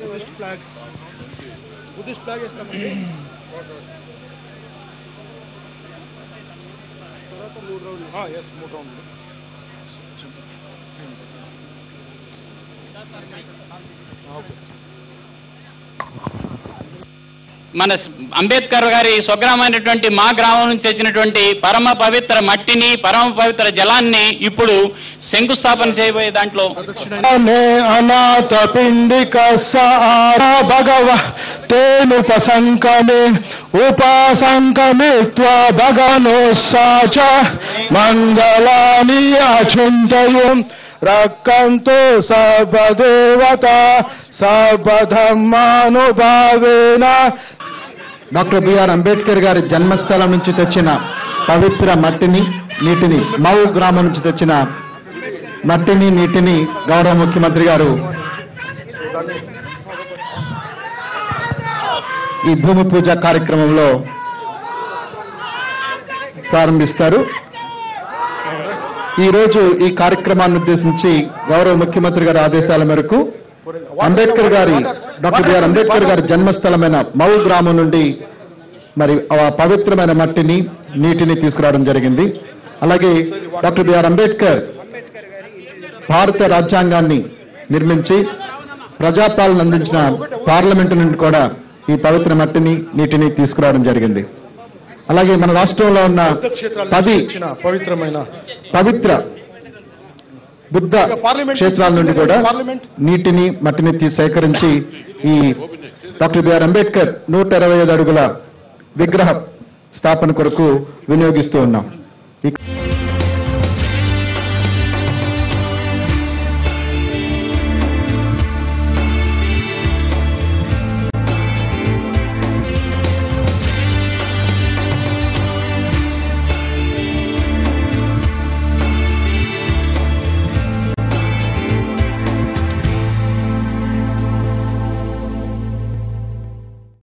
Buddhist flag Buddhist flag ఇస్తామండి తర్వాత మూడు రౌండ్లు ఎస్ మూడు రౌండ్లు ఓకే మన స్- అంబేద్కర్ గారి స్వగ్రామైనటువంటి మా గ్రామం నుంచి వచ్చినటువంటి పరమ పవిత్ర మట్టిని పరమ పవిత్ర జలాన్ని ఇప్పుడు శంకుస్థాపన చేయబోయే దాంట్లో నే అనాథ పిండిక సారా భగవ తేనుపసంకమే ఉపాసంకమిత్వా భగవనోస్సాచ మంగళాని అచింతయం రక్కంతో సర్వదేవత సర్వధర్మానుభావేన డాక్టర్ బిఆర్ అంబేద్కర్ గారి జన్మస్థలం నుంచి తెచ్చిన పవిత్ర మట్టిని నీటిని మౌ గ్రామం నుంచి తెచ్చిన మట్టిని నీటిని గౌరవ ముఖ్యమంత్రి గారు ఈ భూమి పూజ కార్యక్రమంలో ప్రారంభిస్తారు ఈ రోజు ఈ కార్యక్రమాన్ని ఉద్దేశించి గౌరవ ముఖ్యమంత్రి గారి ఆదేశాల మేరకు అంబేద్కర్ గారి డాక్టర్ బిఆర్ అంబేద్కర్ గారి జన్మస్థలమైన మౌ గ్రామం నుండి మరి ఆ పవిత్రమైన మట్టిని నీటిని తీసుకురావడం జరిగింది అలాగే డాక్టర్ బిఆర్ అంబేద్కర్ భారత రాజ్యాంగాన్ని నిర్మించి ప్రజాపాలన అందించిన పార్లమెంటు నుండి కూడా ఈ పవిత్ర మట్టిని నీటిని తీసుకురావడం జరిగింది అలాగే మన రాష్ట్రంలో ఉన్న పది ఇచ్చిన పవిత్రమైన పవిత్ర బుద్ధ పార్లమెంట్ క్షేత్రాల నుండి కూడా పార్లమెంట్ నీటిని మట్టిని తీ- సేకరించి ఈ డాక్టర్ బిఆర్ అంబేద్కర్ నూట ఇరవై ఐదు అడుగుల విగ్రహ స్థాపన కొరకు వినియోగిస్తూ ఉన్నాం ఈ